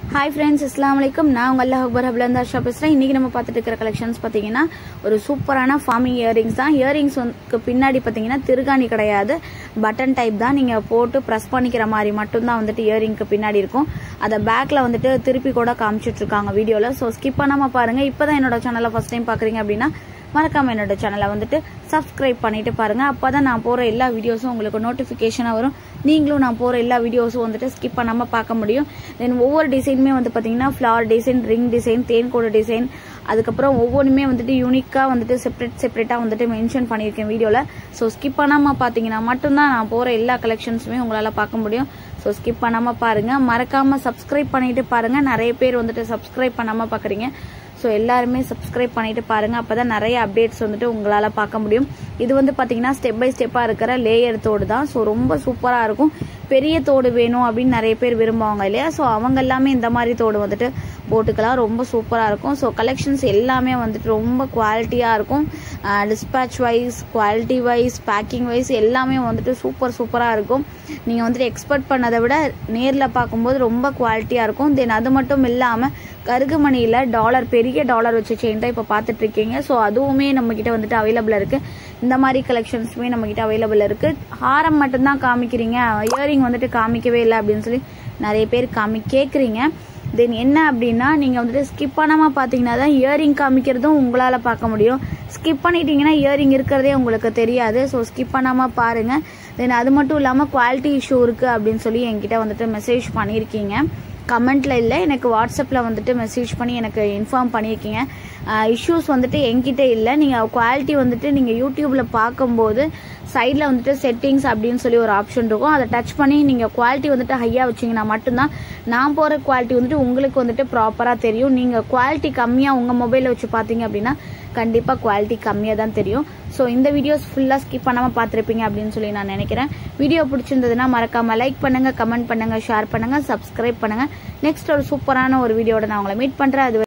hi friends இஸ்லாம் வலைக்கம் நான் உங்கள் அல்லா அக்பர் அப்லந்தா ஷா பேசுகிறேன் இன்றைக்கி நம்ம பார்த்துட்டு இருக்கிற கலெக்ஷன்ஸ் பார்த்தீங்கன்னா ஒரு சூப்பரான ஃபார்மிங் இயரிங்ஸ் தான் இயரிங்ஸ் வந்து பின்னாடி பார்த்தீங்கன்னா திருகாணி கிடையாது பட்டன் டைப் தான் நீங்கள் போட்டு ப்ரெஸ் பண்ணிக்கிற மாதிரி மட்டும்தான் வந்துட்டு இயரிங்க்கு பின்னாடி இருக்கும் அதை பேக்கில் வந்துட்டு திருப்பி கூட காமிச்சிட்டு இருக்காங்க வீடியோவில் ஸோ ஸ்கிப் பண்ணாமல் பாருங்கள் இப்போ தான் என்னோட சேனலை ஃபஸ்ட் டைம் பார்க்குறீங்க அப்படின்னா மறக்காம என்னோட சேனலை வந்துட்டு சப்ஸ்கிரைப் பண்ணிட்டு பாருங்க அப்பதான் நான் போற எல்லா வீடியோஸும் உங்களுக்கு நோட்டிபிகேஷனா வரும் நீங்களும் நான் போற எல்லா வீடியோஸும் வந்துட்டு ஸ்கிப் பண்ணாம பார்க்க முடியும் தென் ஒவ்வொரு டிசைனுமே வந்து பாத்தீங்கன்னா ஃபிளவர் டிசைன் ரிங் டிசைன் தேன்கோடு டிசைன் அதுக்கப்புறம் ஒவ்வொன்றுமே வந்துட்டு யூனிக்காக வந்துட்டு செப்பரேட் செப்பரேட்டாக வந்துட்டு மென்ஷன் பண்ணியிருக்கேன் வீடியோவில் ஸோ ஸ்கிப் பண்ணாமல் பார்த்தீங்கன்னா மட்டும்தான் நான் போகிற எல்லா கலெக்ஷன்ஸுமே உங்களால் பார்க்க முடியும் ஸோ ஸ்கிப் பண்ணாமல் பாருங்கள் மறக்காமல் சப்ஸ்கிரைப் பண்ணிட்டு பாருங்கள் நிறைய பேர் வந்துட்டு சப்ஸ்கிரைப் பண்ணாமல் பார்க்குறீங்க ஸோ எல்லாருமே சப்ஸ்கிரைப் பண்ணிட்டு பாருங்க அப்பதான் நிறைய அப்டேட்ஸ் வந்துட்டு உங்களால பார்க்க முடியும் இது வந்து பாத்தீங்கன்னா ஸ்டெப் பை ஸ்டெப்பா இருக்கிற லேயர் தோடு தான் ஸோ ரொம்ப சூப்பரா இருக்கும் பெரிய தோடு வேணும் அப்படின்னு நிறைய பேர் விரும்புவாங்க இல்லையா ஸோ அவங்க எல்லாமே இந்த மாதிரி தோடு வந்துட்டு போட்டுக்கலாம் ரொம்ப சூப்பராக இருக்கும் ஸோ கலெக்ஷன்ஸ் எல்லாமே வந்துட்டு ரொம்ப குவாலிட்டியாக இருக்கும் dispatch wise quality wise packing wise எல்லாமே வந்துட்டு சூப்பர் சூப்பராக இருக்கும் நீங்கள் வந்துட்டு எக்ஸ்பெக்ட் பண்ணதை விட நேரில் பார்க்கும்போது ரொம்ப குவாலிட்டியாக இருக்கும் தென் அது மட்டும் இல்லாமல் கருகுமணியில் டாலர் பெரிய டாலர் வச்ச செயின் தான் இப்போ பார்த்துட்டு இருக்கீங்க ஸோ அதுவுமே நம்மக்கிட்ட வந்துட்டு அவைலபிளாக இருக்குது இந்த மாதிரி கலெக்ஷன்ஸுமே நம்மக்கிட்ட அவைலபிள் இருக்குது ஹாரம் மட்டும்தான் காமிக்கிறீங்க இயரிங் வந்துட்டு காமிக்கவே இல்லை அப்படின்னு சொல்லி நிறைய பேர் காமி கேட்குறீங்க தென் என்ன அப்படின்னா நீங்கள் வந்துட்டு ஸ்கிப் பண்ணாமல் பார்த்தீங்கன்னா தான் இயரிங் காமிக்கிறதும் உங்களால் பார்க்க முடியும் ஸ்கிப் பண்ணிட்டீங்கன்னா இயரிங் இருக்கிறதே உங்களுக்கு தெரியாது ஸோ ஸ்கிப் பண்ணாமல் பாருங்கள் தென் அது மட்டும் இல்லாமல் குவாலிட்டி இஷ்யூ இருக்குது அப்படின்னு சொல்லி என்கிட்ட வந்துட்டு மெசேஜ் பண்ணியிருக்கீங்க கமெண்ட்ல இல்லை எனக்கு வாட்ஸ்அப்பில் வந்துட்டு மெசேஜ் பண்ணி எனக்கு இன்ஃபார்ம் பண்ணியிருக்கீங்க இஷ்யூஸ் வந்துட்டு என்கிட்ட இல்லை நீங்கள் குவாலிட்டி வந்துட்டு நீங்கள் யூடியூப்பில் பார்க்கும்போது சைடில் வந்துட்டு செட்டிங்ஸ் அப்படின்னு சொல்லி ஒரு ஆப்ஷன் இருக்கும் அதை டச் பண்ணி நீங்கள் குவாலிட்டி வந்துட்டு ஹையாக வச்சிங்கன்னா மட்டும்தான் நான் போகிற குவாலிட்டி வந்துட்டு உங்களுக்கு வந்துட்டு ப்ராப்பராக தெரியும் நீங்கள் குவாலிட்டி கம்மியாக உங்கள் மொபைலில் வச்சு பார்த்தீங்க அப்படின்னா கண்டிப்பாக குவாலிட்டி கம்மியாக தான் தெரியும் ஸோ இந்த வீடியோஸ் ஃபுல்லாக ஸ்கிப் பண்ணாமல் பார்த்துருப்பீங்க அப்படின்னு சொல்லி நான் நினைக்கிறேன் வீடியோ பிடிச்சிருந்ததுன்னா மறக்காமல் லைக் பண்ணுங்கள் கமெண்ட் பண்ணுங்கள் ஷேர் பண்ணுங்கள் சப்ஸ்கிரைப் பண்ணுங்கள் நெக்ஸ்ட் ஒரு சூப்பரான ஒரு வீடியோட நான் உங்களை மீட் பண்ணுறேன் அது